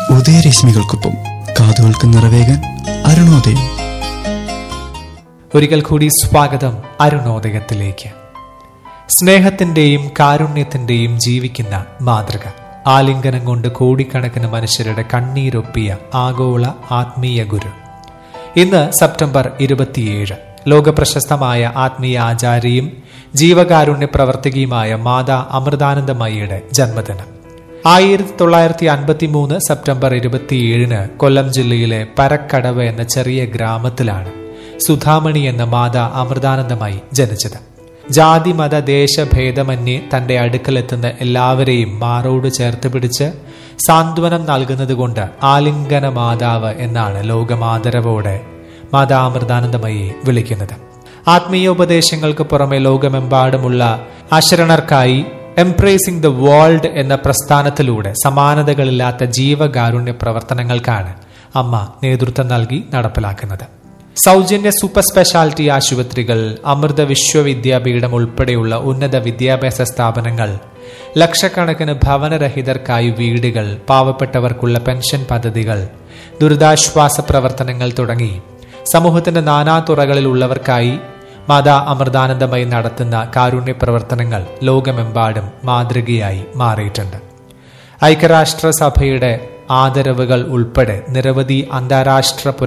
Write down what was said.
ഉദയരശ്മികൾക്കൊപ്പം കാതുകൾക്ക് നിറവേകാൻ അരുണോദയം ഒരിക്കൽ കൂടി സ്വാഗതം അരുണോദയത്തിലേക്ക് സ്നേഹത്തിന്റെയും കാരുണ്യത്തിന്റെയും ജീവിക്കുന്ന മാതൃക ആലിംഗനം കൊണ്ട് കോടിക്കണക്കിന് മനുഷ്യരുടെ കണ്ണീരൊപ്പിയ ആഗോള ആത്മീയ ഗുരു ഇന്ന് സെപ്റ്റംബർ ഇരുപത്തിയേഴ് ലോകപ്രശസ്തമായ ആത്മീയ ആചാര്യയും ജീവകാരുണ്യ പ്രവർത്തകയുമായ മാതാ അമൃതാനന്ദമയിയുടെ ജന്മദിനം ആയിരത്തി തൊള്ളായിരത്തി അൻപത്തി മൂന്ന് സെപ്റ്റംബർ ഇരുപത്തിയേഴിന് കൊല്ലം ജില്ലയിലെ പരക്കടവ് എന്ന ചെറിയ ഗ്രാമത്തിലാണ് സുധാമണി എന്ന മാതാ അമൃതാനന്ദമായി ജനിച്ചത് ജാതി മത ദേശഭേദമന്യേ തന്റെ അടുക്കലെത്തുന്ന എല്ലാവരെയും മാറോട് ചേർത്ത് പിടിച്ച് സാന്ത്വനം നൽകുന്നത് കൊണ്ട് ആലിംഗന മാതാവ് എന്നാണ് ലോകമാദരവോടെ മാതാ അമൃതാനന്ദമയെ വിളിക്കുന്നത് ആത്മീയോപദേശങ്ങൾക്ക് പുറമെ ലോകമെമ്പാടുമുള്ള അശരണർക്കായി എംപ്രേസിംഗ് ദ വേൾഡ് എന്ന പ്രസ്ഥാനത്തിലൂടെ സമാനതകളില്ലാത്ത ജീവകാരുണ്യ പ്രവർത്തനങ്ങൾക്കാണ് അമ്മ നേതൃത്വം നൽകി നടപ്പിലാക്കുന്നത് സൗജന്യ സൂപ്പർ സ്പെഷ്യാലിറ്റി ആശുപത്രികൾ അമൃത വിശ്വവിദ്യാപീഠം ഉൾപ്പെടെയുള്ള ഉന്നത വിദ്യാഭ്യാസ സ്ഥാപനങ്ങൾ ലക്ഷക്കണക്കിന് ഭവനരഹിതർക്കായി വീടുകൾ പാവപ്പെട്ടവർക്കുള്ള പെൻഷൻ പദ്ധതികൾ ദുരിതാശ്വാസ പ്രവർത്തനങ്ങൾ തുടങ്ങി സമൂഹത്തിന്റെ നാനാതുറകളിലുള്ളവർക്കായി മാതാ അമൃതാനന്ദമയി നടത്തുന്ന കാരുണ്യ പ്രവർത്തനങ്ങൾ ലോകമെമ്പാടും മാതൃകയായി മാറിയിട്ടുണ്ട് ഐക്യരാഷ്ട്രസഭയുടെ ആദരവുകൾ ഉൾപ്പെടെ നിരവധി അന്താരാഷ്ട്ര